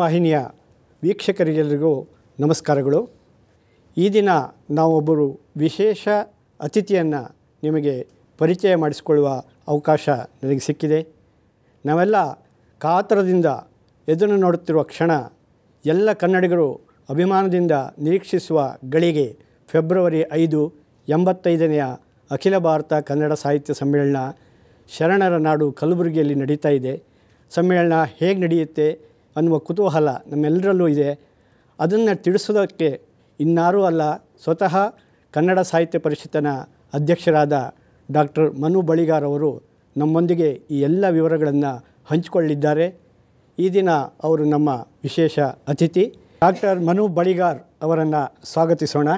ವಾಹಿನಿಯ ವೀಕ್ಷಕರಿಗೆಲ್ಲರಿಗೂ ನಮಸ್ಕಾರಗಳು ಈ ದಿನ ನಾವೊಬ್ಬರು ವಿಶೇಷ ಅತಿಥಿಯನ್ನು ನಿಮಗೆ ಪರಿಚಯ ಮಾಡಿಸಿಕೊಳ್ಳುವ ಅವಕಾಶ ನನಗೆ ಸಿಕ್ಕಿದೆ ನಾವೆಲ್ಲ ಕಾತರದಿಂದ ಎದುರು ನೋಡುತ್ತಿರುವ ಕ್ಷಣ ಎಲ್ಲ ಕನ್ನಡಿಗರು ಅಭಿಮಾನದಿಂದ ನಿರೀಕ್ಷಿಸುವ ಗಳಿಗೆ ಫೆಬ್ರವರಿ ಐದು ಎಂಬತ್ತೈದನೆಯ ಅಖಿಲ ಭಾರತ ಕನ್ನಡ ಸಾಹಿತ್ಯ ಸಮ್ಮೇಳನ ಶರಣರ ನಾಡು ಕಲಬುರಗಿಯಲ್ಲಿ ನಡೀತಾ ಇದೆ ಸಮ್ಮೇಳನ ಹೇಗೆ ನಡೆಯುತ್ತೆ ಅನ್ನುವ ಕುತೂಹಲ ನಮ್ಮೆಲ್ಲರಲ್ಲೂ ಇದೆ ಅದನ್ನು ತಿಳಿಸೋದಕ್ಕೆ ಇನ್ನಾರೂ ಅಲ್ಲ ಸ್ವತಃ ಕನ್ನಡ ಸಾಹಿತ್ಯ ಪರಿಷತ್ತಿನ ಅಧ್ಯಕ್ಷರಾದ ಡಾಕ್ಟರ್ ಮನು ಬಳಿಗಾರ್ ಅವರು ನಮ್ಮೊಂದಿಗೆ ಈ ಎಲ್ಲ ವಿವರಗಳನ್ನು ಹಂಚಿಕೊಳ್ಳಿದ್ದಾರೆ ಈ ದಿನ ಅವರು ನಮ್ಮ ವಿಶೇಷ ಅತಿಥಿ ಡಾಕ್ಟರ್ ಮನು ಬಳಿಗಾರ್ ಅವರನ್ನು ಸ್ವಾಗತಿಸೋಣ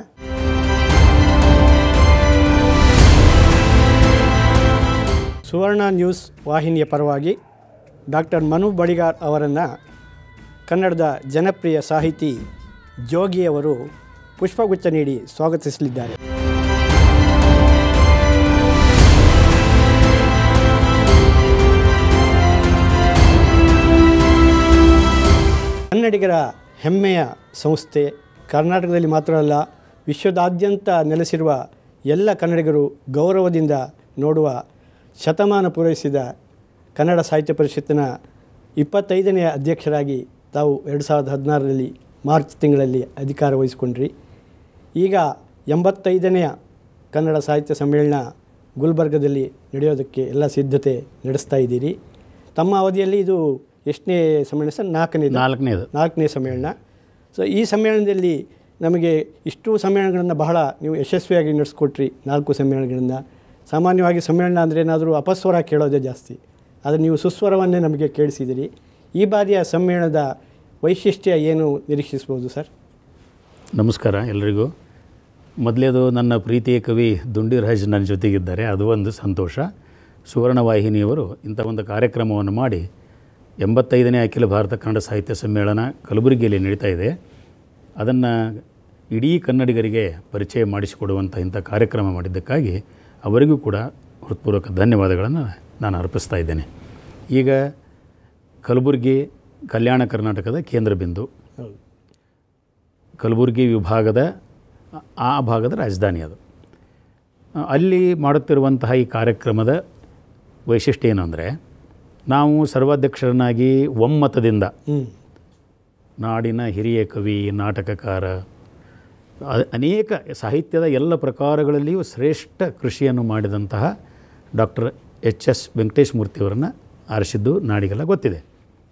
ಸುವರ್ಣ ನ್ಯೂಸ್ ವಾಹಿನಿಯ ಪರವಾಗಿ ಡಾಕ್ಟರ್ ಮನು ಬಳಿಗಾರ್ ಅವರನ್ನು ಕನ್ನಡದ ಜನಪ್ರಿಯ ಸಾಹಿತಿ ಜೋಗಿಯವರು ಪುಷ್ಪಗುಚ್ಛ ನೀಡಿ ಸ್ವಾಗತಿಸಲಿದ್ದಾರೆ ಕನ್ನಡಿಗರ ಹೆಮ್ಮೆಯ ಸಂಸ್ಥೆ ಕರ್ನಾಟಕದಲ್ಲಿ ಮಾತ್ರ ಅಲ್ಲ ವಿಶ್ವದಾದ್ಯಂತ ನೆಲೆಸಿರುವ ಎಲ್ಲ ಕನ್ನಡಿಗರು ಗೌರವದಿಂದ ನೋಡುವ ಶತಮಾನ ಪೂರೈಸಿದ ಕನ್ನಡ ಸಾಹಿತ್ಯ ಪರಿಷತ್ತಿನ ಇಪ್ಪತ್ತೈದನೆಯ ಅಧ್ಯಕ್ಷರಾಗಿ ತಾವು ಎರಡು ಸಾವಿರದ ಹದಿನಾರರಲ್ಲಿ ಮಾರ್ಚ್ ತಿಂಗಳಲ್ಲಿ ಅಧಿಕಾರ ವಹಿಸಿಕೊಂಡ್ರಿ ಈಗ ಎಂಬತ್ತೈದನೆಯ ಕನ್ನಡ ಸಾಹಿತ್ಯ ಸಮ್ಮೇಳನ ಗುಲ್ಬರ್ಗದಲ್ಲಿ ನಡೆಯೋದಕ್ಕೆ ಎಲ್ಲ ಸಿದ್ಧತೆ ನಡೆಸ್ತಾ ಇದ್ದೀರಿ ತಮ್ಮ ಅವಧಿಯಲ್ಲಿ ಇದು ಎಷ್ಟನೇ ಸಮ್ಮೇಳನ ಸರ್ ನಾಲ್ಕನೇ ನಾಲ್ಕನೇದು ನಾಲ್ಕನೇ ಸಮ್ಮೇಳನ ಸೊ ಈ ಸಮ್ಮೇಳನದಲ್ಲಿ ನಮಗೆ ಇಷ್ಟು ಸಮ್ಮೇಳನಗಳನ್ನು ಬಹಳ ನೀವು ಯಶಸ್ವಿಯಾಗಿ ನಡೆಸ್ಕೊಟ್ರಿ ನಾಲ್ಕು ಸಮ್ಮೇಳನಗಳನ್ನು ಸಾಮಾನ್ಯವಾಗಿ ಸಮ್ಮೇಳನ ಅಂದರೆ ಏನಾದರೂ ಅಪಸ್ವರ ಕೇಳೋದೇ ಜಾಸ್ತಿ ಆದರೆ ನೀವು ಸುಸ್ವರವನ್ನೇ ನಮಗೆ ಕೇಳಿಸಿದಿರಿ ಈ ಬಾರಿಯ ಸಮ್ಮೇಳನದ ವೈಶಿಷ್ಟ್ಯ ಏನು ನಿರೀಕ್ಷಿಸ್ಬೋದು ಸರ್ ನಮಸ್ಕಾರ ಎಲ್ರಿಗೂ ಮೊದಲೇದು ನನ್ನ ಪ್ರೀತಿಯ ಕವಿ ದುಂಡಿರಾಜ್ ನನ್ನ ಜೊತೆಗಿದ್ದಾರೆ ಅದು ಒಂದು ಸಂತೋಷ ಸುವರ್ಣ ವಾಹಿನಿಯವರು ಇಂಥ ಒಂದು ಕಾರ್ಯಕ್ರಮವನ್ನು ಮಾಡಿ ಎಂಬತ್ತೈದನೇ ಅಖಿಲ ಭಾರತ ಕನ್ನಡ ಸಾಹಿತ್ಯ ಸಮ್ಮೇಳನ ಕಲಬುರಗಿಯಲ್ಲಿ ನಡೀತಾ ಇದೆ ಅದನ್ನು ಇಡೀ ಕನ್ನಡಿಗರಿಗೆ ಪರಿಚಯ ಮಾಡಿಸಿಕೊಡುವಂಥ ಇಂಥ ಕಾರ್ಯಕ್ರಮ ಮಾಡಿದ್ದಕ್ಕಾಗಿ ಅವರಿಗೂ ಕೂಡ ಹೃತ್ಪೂರ್ವಕ ಧನ್ಯವಾದಗಳನ್ನು ನಾನು ಅರ್ಪಿಸ್ತಾ ಇದ್ದೇನೆ ಈಗ ಕಲಬುರಗಿ ಕಲ್ಯಾಣ ಕರ್ನಾಟಕದ ಕೇಂದ್ರ ಬಿಂದು ಹೌದು ಕಲಬುರಗಿ ವಿಭಾಗದ ಆ ಭಾಗದ ರಾಜಧಾನಿ ಅದು ಅಲ್ಲಿ ಮಾಡುತ್ತಿರುವಂತಹ ಈ ಕಾರ್ಯಕ್ರಮದ ವೈಶಿಷ್ಟ್ಯ ಏನು ಅಂದರೆ ನಾವು ಸರ್ವಾಧ್ಯಕ್ಷರನ್ನಾಗಿ ಒಮ್ಮತದಿಂದ ಹ್ಞೂ ನಾಡಿನ ಹಿರಿಯ ಕವಿ ನಾಟಕಕಾರ ಅ- ಅನೇಕ ಸಾಹಿತ್ಯದ ಎಲ್ಲ ಪ್ರಕಾರಗಳಲ್ಲಿಯೂ ಶ್ರೇಷ್ಠ ಕೃಷಿಯನ್ನು ಮಾಡಿದಂತಹ ಡಾಕ್ಟರ್ ಎಚ್ ಎಸ್ ವೆಂಕಟೇಶ್ ಮೂರ್ತಿಯವರನ್ನು ಆರಿಸಿದ್ದು ನಾಡಿಗೆಲ್ಲ ಗೊತ್ತಿದೆ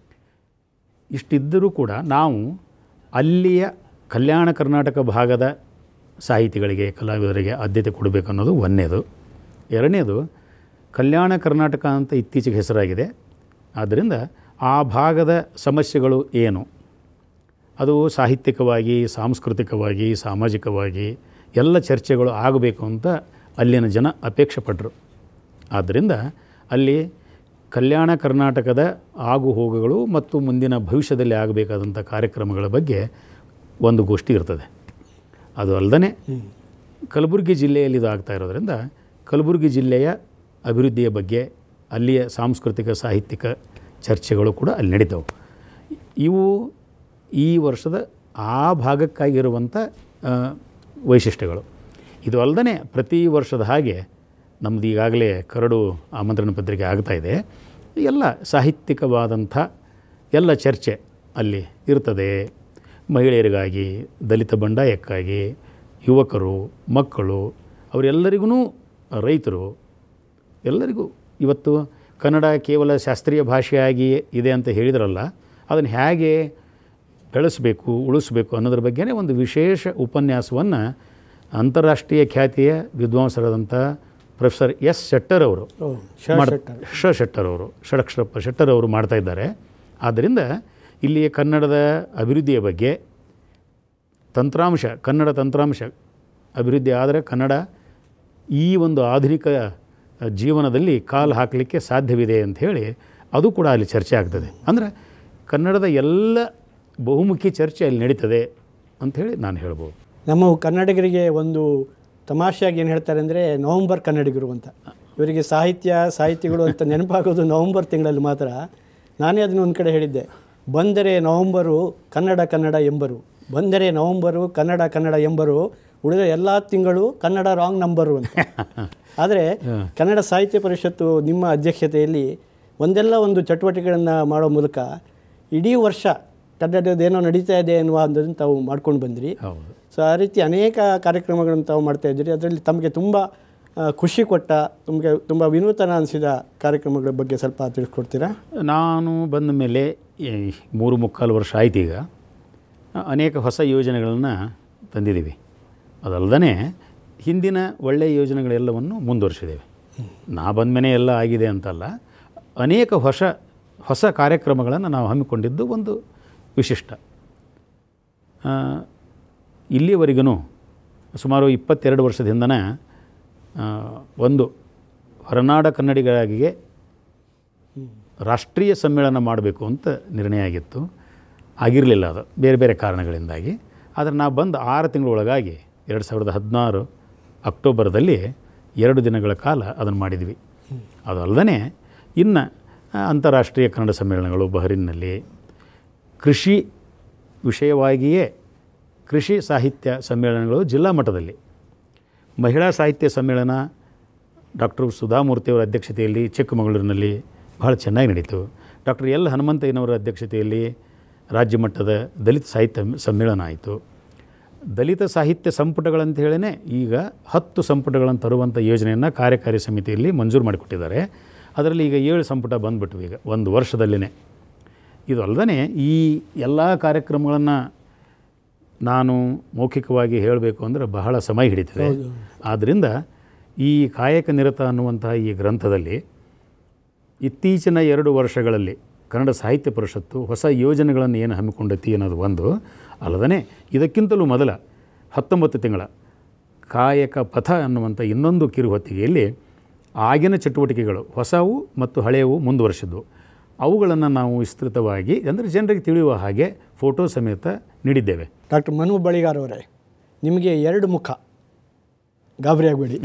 ಇಷ್ಟಿದ್ದರೂ ಕೂಡ ನಾವು ಅಲ್ಲಿಯ ಕಲ್ಯಾಣ ಕರ್ನಾಟಕ ಭಾಗದ ಸಾಹಿತಿಗಳಿಗೆ ಕಲಾವಿದರಿಗೆ ಆದ್ಯತೆ ಕೊಡಬೇಕು ಅನ್ನೋದು ಒಂದನೇದು ಎರಡನೇದು ಕಲ್ಯಾಣ ಕರ್ನಾಟಕ ಅಂತ ಇತ್ತೀಚೆಗೆ ಹೆಸರಾಗಿದೆ ಆದ್ದರಿಂದ ಆ ಭಾಗದ ಸಮಸ್ಯೆಗಳು ಏನು ಅದು ಸಾಹಿತ್ಯಿಕವಾಗಿ ಸಾಂಸ್ಕೃತಿಕವಾಗಿ ಸಾಮಾಜಿಕವಾಗಿ ಎಲ್ಲ ಚರ್ಚೆಗಳು ಆಗಬೇಕು ಅಂತ ಅಲ್ಲಿನ ಜನ ಅಪೇಕ್ಷೆ ಪಟ್ಟರು ಆದ್ದರಿಂದ ಅಲ್ಲಿ ಕಲ್ಯಾಣ ಕರ್ನಾಟಕದ ಆಗು ಹೋಗುಗಳು ಮತ್ತು ಮುಂದಿನ ಭವಿಷ್ಯದಲ್ಲಿ ಆಗಬೇಕಾದಂಥ ಕಾರ್ಯಕ್ರಮಗಳ ಬಗ್ಗೆ ಒಂದು ಗೋಷ್ಠಿ ಇರ್ತದೆ ಅದು ಅಲ್ಲದೆ ಕಲಬುರಗಿ ಜಿಲ್ಲೆಯಲ್ಲಿ ಇದು ಆಗ್ತಾ ಇರೋದ್ರಿಂದ ಕಲಬುರಗಿ ಜಿಲ್ಲೆಯ ಅಭಿವೃದ್ಧಿಯ ಬಗ್ಗೆ ಅಲ್ಲಿಯ ಸಾಂಸ್ಕೃತಿಕ ಸಾಹಿತ್ಯಿಕ ಚರ್ಚೆಗಳು ಕೂಡ ಅಲ್ಲಿ ನಡೀತವೆ ಇವು ಈ ವರ್ಷದ ಆ ಭಾಗಕ್ಕಾಗಿರುವಂಥ ಆ, ವೈಶಿಷ್ಟ್ಯಗಳು ಇದು ಅಲ್ಲದೆ ಪ್ರತಿ ವರ್ಷದ ಹಾಗೆ ನಮ್ಮದು ಈಗಾಗಲೇ ಕರಡು ಆಮಂತ್ರಣ ಪತ್ರಿಕೆ ಆಗ್ತಾ ಇದೆ ಎಲ್ಲ ಸಾಹಿತ್ಯಿಕವಾದಂಥ ಎಲ್ಲ ಚರ್ಚೆ ಅಲ್ಲಿ ಇರ್ತದೆ ಮಹಿಳೆಯರಿಗಾಗಿ ದಲಿತ ಬಂಡಾಯಕ್ಕಾಗಿ ಯುವಕರು ಮಕ್ಕಳು ಅವರೆಲ್ಲರಿಗೂ ರೈತರು ಎಲ್ಲರಿಗೂ ಇವತ್ತು ಕನ್ನಡ ಕೇವಲ ಶಾಸ್ತ್ರೀಯ ಭಾಷೆಯಾಗಿ ಇದೆ ಅಂತ ಹೇಳಿದ್ರಲ್ಲ ಅದನ್ನು ಹೇಗೆ ಬೆಳೆಸಬೇಕು ಉಳಿಸ್ಬೇಕು ಅನ್ನೋದ್ರ ಬಗ್ಗೆನೇ ಒಂದು ವಿಶೇಷ ಉಪನ್ಯಾಸವನ್ನು ಅಂತಾರಾಷ್ಟ್ರೀಯ ಖ್ಯಾತಿಯ ವಿದ್ವಾಂಸರಾದಂಥ ಪ್ರೊಫೆಸರ್ ಎಸ್ ಶೆಟ್ಟರ್ ಅವರು ಓ ಶ ಮಾಡ್- ಶೆಟ್ಟರ್ ಶ ಶೆಟ್ಟರ್ ಅವರು ಷಡಕ್ಷರಪ್ಪ ಶೆಟ್ಟರ್ ಅವರು ಮಾಡ್ತಾ ಇದ್ದಾರೆ ಆದ್ದರಿಂದ ಇಲ್ಲಿ ಕನ್ನಡದ ಅಭಿವೃದ್ಧಿಯ ಬಗ್ಗೆ ತಂತ್ರಾಂಶ ಕನ್ನಡ ತಂತ್ರಾಂಶ ಅಭಿವೃದ್ಧಿ ಆದರೆ ಕನ್ನಡ ಈ ಒಂದು ಆಧುನಿಕ ಜೀವನದಲ್ಲಿ ಕಾಲು ಹಾಕಲಿಕ್ಕೆ ಸಾಧ್ಯವಿದೆ ಅಂಥೇಳಿ ಅದು ಕೂಡ ಅಲ್ಲಿ ಚರ್ಚೆ ಆಗ್ತದೆ ಅಂದರೆ ಕನ್ನಡದ ಎಲ್ಲ ಬಹುಮುಖಿ ಚರ್ಚೆ ಅಲ್ಲಿ ನಡೀತದೆ ಅಂಥೇಳಿ ನಾನು ಹೇಳ್ಬೋದು ನಮ್ಮ ಕನ್ನಡಿಗರಿಗೆ ಒಂದು ತಮಾಷೆಯಾಗಿ ಏನು ಹೇಳ್ತಾರೆ ಅಂದರೆ ನವಂಬರ್ ಕನ್ನಡಿಗರು ಅಂತ ಇವರಿಗೆ ಸಾಹಿತ್ಯ ಸಾಹಿತಿಗಳು ಅಂತ ನೆನಪಾಗೋದು ನವಂಬರ್ ತಿಂಗಳಲ್ಲಿ ಮಾತ್ರ ನಾನೇ ಅದನ್ನು ಒಂದು ಕಡೆ ಹೇಳಿದ್ದೆ ಬಂದರೆ ನವಂಬರು ಕನ್ನಡ ಕನ್ನಡ ಎಂಬರು ಬಂದರೆ ನವಂಬರು ಕನ್ನಡ ಕನ್ನಡ ಎಂಬರು ಉಳಿದ ಎಲ್ಲ ತಿಂಗಳು ಕನ್ನಡ ರಾಂಗ್ ನಂಬರು ಅಂತ ಆದರೆ ಕನ್ನಡ ಸಾಹಿತ್ಯ ಪರಿಷತ್ತು ನಿಮ್ಮ ಅಧ್ಯಕ್ಷತೆಯಲ್ಲಿ ಒಂದೆಲ್ಲ ಒಂದು ಚಟುವಟಿಕೆಗಳನ್ನು ಮಾಡೋ ಮೂಲಕ ಇಡೀ ವರ್ಷ ಕನ್ನಡದೇನೋ ನಡೀತಾ ಇದೆ ಎನ್ನುವ ಅಂದನ್ನು ತಾವು ಮಾಡ್ಕೊಂಡು ಬಂದಿರಿ ಹೌದು ಸೊ ಆ ರೀತಿ ಅನೇಕ ಕಾರ್ಯಕ್ರಮಗಳನ್ನು ತಾವು ಮಾಡ್ತಾ ಇದ್ದೀರಿ ಅದರಲ್ಲಿ ತಮಗೆ ತುಂಬ ಆ, ಖುಷಿ ಕೊಟ್ಟ ತಮಗೆ ತುಂಬ ವಿನೂತನ ಅನಿಸಿದ ಕಾರ್ಯಕ್ರಮಗಳ ಬಗ್ಗೆ ಸ್ವಲ್ಪ ತಿಳಿಸ್ಕೊಡ್ತೀರಾ ನಾನು ಬಂದ ಮೇಲೆ ಈ ಮೂರು ಮುಕ್ಕಾಲು ವರ್ಷ ಆಯ್ತು ಈಗ ಅನೇಕ ಹೊಸ ಯೋಜನೆಗಳನ್ನು ತಂದಿದ್ದೀವಿ ಅದಲ್ಲದೆ ಹಿಂದಿನ ಒಳ್ಳೆಯ ಯೋಜನೆಗಳೆಲ್ಲವನ್ನು ಮುಂದುವರಿಸಿದ್ದೇವೆ ನಾ ಬಂದ ಮೇಲೆ ಎಲ್ಲ ಆಗಿದೆ ಅಂತಲ್ಲ ಅನೇಕ ಹೊಸ ಹೊಸ ಕಾರ್ಯಕ್ರಮಗಳನ್ನು ನಾವು ಹಮ್ಮಿಕೊಂಡಿದ್ದು ಒಂದು ವಿಶಿಷ್ಟ ಆ, ಇಲ್ಲಿಯವರೆಗೂ ಸುಮಾರು ಇಪ್ಪತ್ತೆರಡು ವರ್ಷದ ಹಿಂದನೇ ಆ, ಒಂದು ಹೊರನಾಡ ಕನ್ನಡಿಗರಾಗಿಗೆ ರಾಷ್ಟ್ರೀಯ ಸಮ್ಮೇಳನ ಮಾಡಬೇಕು ಅಂತ ನಿರ್ಣಯ ಆಗಿತ್ತು ಆಗಿರಲಿಲ್ಲ ಅದು ಬೇರೆ ಬೇರೆ ಕಾರಣಗಳಿಂದಾಗಿ ಆದರೆ ನಾವು ಬಂದು ಆರು ತಿಂಗಳೊಳಗಾಗಿ ಎರಡು ಸಾವಿರದ ಹದಿನಾರು ಅಕ್ಟೋಬರ್ದಲ್ಲಿ ಎರಡು ದಿನಗಳ ಕಾಲ ಅದನ್ನು ಮಾಡಿದ್ವಿ ಅದು ಅಲ್ಲದೆ ಇನ್ನು ಆ, ಅಂತಾರಾಷ್ಟ್ರೀಯ ಕನ್ನಡ ಸಮ್ಮೇಳನಗಳು ಬಹರಿನ್ನಲ್ಲಿ ಕೃಷಿ ವಿಷಯವಾಗಿಯೇ ಕೃಷಿ ಸಾಹಿತ್ಯ ಸಮ್ಮೇಳನಗಳು ಜಿಲ್ಲಾ ಮಟ್ಟದಲ್ಲಿ ಮಹಿಳಾ ಸಾಹಿತ್ಯ ಸಮ್ಮೇಳನ ಡಾಕ್ಟರ್ ಸುಧಾಮೂರ್ತಿಯವರ ಅಧ್ಯಕ್ಷತೆಯಲ್ಲಿ ಚಿಕ್ಕಮಗಳೂರಿನಲ್ಲಿ ಬಹಳ ಚೆನ್ನಾಗಿ ನಡೀತು ಡಾಕ್ಟರ್ ಎಲ್ ಹನುಮಂತಯ್ಯನವರ ಅಧ್ಯಕ್ಷತೆಯಲ್ಲಿ ರಾಜ್ಯ ಮಟ್ಟದ ದಲಿತ ಸಾಹಿತ್ಯ ಸಮ್ಮೇಳನ ಆಯಿತು ದಲಿತ ಸಾಹಿತ್ಯ ಸಂಪುಟಗಳಂತ ಹೇಳಿನೇ ಈಗ ಹತ್ತು ಸಂಪುಟಗಳನ್ನು ತರುವಂಥ ಯೋಜನೆಯನ್ನು ಕಾರ್ಯಕಾರಿ ಸಮಿತಿಯಲ್ಲಿ ಮಂಜೂರು ಮಾಡಿಕೊಟ್ಟಿದ್ದಾರೆ ಅದರಲ್ಲಿ ಈಗ ಏಳು ಸಂಪುಟ ಬಂದ್ಬಿಟ್ವು ಈಗ ಒಂದು ವರ್ಷದಲ್ಲಿನೇ ಇದು ಅಲ್ಲದೆ ಈ ಎಲ್ಲ ಕಾರ್ಯಕ್ರಮಗಳನ್ನು ನಾನು ಮೌಖಿಕವಾಗಿ ಹೇಳಬೇಕು ಅಂದರೆ ಬಹಳ ಸಮಯ ಹಿಡಿತದೆ ಆದ್ದರಿಂದ ಈ ಕಾಯಕ ನಿರತ ಅನ್ನುವಂತಹ ಈ ಗ್ರಂಥದಲ್ಲಿ ಇತ್ತೀಚಿನ ಎರಡು ವರ್ಷಗಳಲ್ಲಿ ಕನ್ನಡ ಸಾಹಿತ್ಯ ಪರಿಷತ್ತು ಹೊಸ ಯೋಜನೆಗಳನ್ನು ಏನು ಹಮ್ಮಿಕೊಂಡೈತಿ ಅನ್ನೋದು ಒಂದು ಅಲ್ಲದೇ ಇದಕ್ಕಿಂತಲೂ ಮೊದಲ ಹತ್ತೊಂಬತ್ತು ತಿಂಗಳ ಕಾಯಕ ಪಥ ಅನ್ನುವಂಥ ಇನ್ನೊಂದು ಕಿರುಹೊತ್ತಿಗೆಯಲ್ಲಿ ಆಗಿನ ಚಟುವಟಿಕೆಗಳು ಹೊಸವು ಮತ್ತು ಹಳೆಯವು ಮುಂದುವರಿಸಿದ್ವು ಅವುಗಳನ್ನು ನಾವು ವಿಸ್ತೃತವಾಗಿ ಅಂದರೆ ಜನರಿಗೆ ತಿಳಿಯುವ ಹಾಗೆ ಫೋಟೋ ಸಮೇತ ನೀಡಿದ್ದೇವೆ ಡಾಕ್ಟರ್ ಮನು ಬಳಿಗಾರ್ ಅವರೇ ನಿಮಗೆ ಎರಡು ಮುಖ ಗಾಬರಿ ಆಗಬೇಡಿ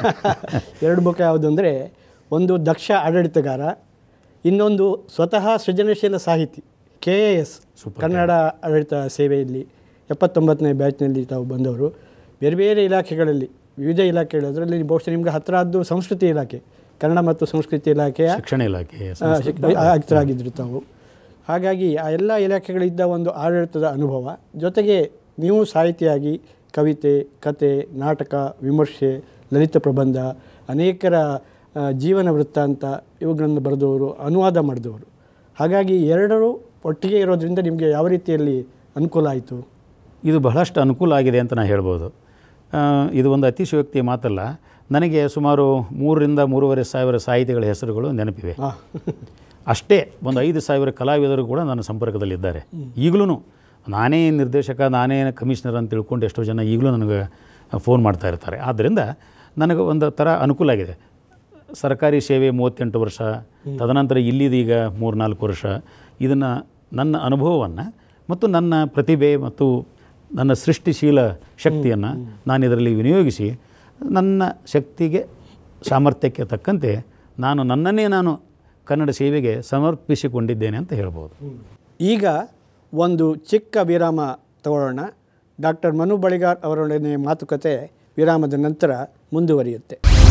ಎರಡು ಮುಖ ಯಾವುದು ಅಂದರೆ ಒಂದು ದಕ್ಷ ಆಡಳಿತಗಾರ ಇನ್ನೊಂದು ಸ್ವತಃ ಸೃಜನಶೀಲ ಸಾಹಿತಿ ಕೆ ಎ ಎಸ್ ಕನ್ನಡ ಆಡಳಿತ ಸೇವೆಯಲ್ಲಿ ಎಪ್ಪತ್ತೊಂಬತ್ತನೇ ಬ್ಯಾಚ್ನಲ್ಲಿ ತಾವು ಬಂದವರು ಬೇರೆ ಬೇರೆ ಇಲಾಖೆಗಳಲ್ಲಿ ವಿವಿಧ ಇಲಾಖೆಗಳು ಅದರಲ್ಲಿ ಬಹುಶಃ ನಿಮಗೆ ಹತ್ತಿರ ಆದ್ದು ಸಂಸ್ಕೃತಿ ಇಲಾಖೆ ಕನ್ನಡ ಮತ್ತು ಸಂಸ್ಕೃತಿ ಇಲಾಖೆಯ ಶಿಕ್ಷಣ ಇಲಾಖೆ ಆ, ಶಿಕ್- ಆಯುಕ್ತರಾಗಿದ್ದರು ತಾವು ಹಾಗಾಗಿ ಆ ಎಲ್ಲ ಇಲಾಖೆಗಳಿದ್ದ ಒಂದು ಆಡಳಿತದ ಅನುಭವ ಜೊತೆಗೆ ನೀವು ಸಾಹಿತಿಯಾಗಿ ಕವಿತೆ ಕತೆ ನಾಟಕ ವಿಮರ್ಶೆ ಲಲಿತ ಪ್ರಬಂಧ ಅನೇಕರ ಆ, ಜೀವನ ವೃತ್ತಾಂತ ಇವುಗಳನ್ನು ಬರೆದವರು ಅನುವಾದ ಮಾಡಿದವರು ಹಾಗಾಗಿ ಎರಡರೂ ಒಟ್ಟಿಗೆ ಇರೋದ್ರಿಂದ ನಿಮಗೆ ಯಾವ ರೀತಿಯಲ್ಲಿ ಅನುಕೂಲ ಆಯಿತು ಇದು ಬಹಳಷ್ಟು ಅನುಕೂಲ ಆಗಿದೆ ಅಂತ ನಾನು ಹೇಳ್ಬೋದು ಆ, ಇದು ಒಂದು ಅತಿಶಯೋಕ್ತಿಯ ಮಾತಲ್ಲ ನನಗೆ ಸುಮಾರು ಮೂರರಿಂದ ಮೂರುವರೆ ಸಾವಿರ ಸಾಹಿತಿಗಳ ಹೆಸರುಗಳು ನೆನಪಿವೆ ಹಾಂ ಅಷ್ಟೇ ಒಂದು ಐದು ಸಾವಿರ ಕಲಾವಿದರು ಕೂಡ ನನ್ನ ಸಂಪರ್ಕದಲ್ಲಿದ್ದಾರೆ ಈಗಲೂ ನಾನೇ ನಿರ್ದೇಶಕ ನಾನೇ ಕಮಿಷನರ್ ಅಂತ ತಿಳ್ಕೊಂಡು ಎಷ್ಟೋ ಜನ ಈಗಲೂ ನನಗೆ ಫೋನ್ ಮಾಡ್ತಾ ಇರ್ತಾರೆ ಆದ್ದರಿಂದ ನನಗೆ ಒಂದು ಥರ ಅನುಕೂಲ ಆಗಿದೆ ಸರ್ಕಾರಿ ಸೇವೆ ಮೂವತ್ತೆಂಟು ವರ್ಷ ತದನಂತರ ಇಲ್ಲಿದೀಗ ಮೂರು ನಾಲ್ಕು ವರ್ಷ ಇದನ್ನು ನನ್ನ ಅನುಭವವನ್ನು ಮತ್ತು ನನ್ನ ಪ್ರತಿಭೆ ಮತ್ತು ನನ್ನ ಸೃಷ್ಟಿಶೀಲ ಶಕ್ತಿಯನ್ನು ನಾನು ಇದರಲ್ಲಿ ವಿನಿಯೋಗಿಸಿ ನನ್ನ ಶಕ್ತಿಗೆ ಸಾಮರ್ಥ್ಯಕ್ಕೆ ತಕ್ಕಂತೆ ನಾನು ನನ್ನನ್ನೇ ನಾನು ಕನ್ನಡ ಸೇವೆಗೆ ಸಮರ್ಪಿಸಿಕೊಂಡಿದ್ದೇನೆ ಅಂತ ಹೇಳ್ಬೋದು ಈಗ ಒಂದು ಚಿಕ್ಕ ವಿರಾಮ ತಗೊಳ್ಳೋಣ ಡಾಕ್ಟರ್ ಮನು ಬಳಿಗಾರ್ ಅವರೊಡನೆ ಮಾತುಕತೆ ವಿರಾಮದ ನಂತರ ಮುಂದುವರಿಯುತ್ತೆ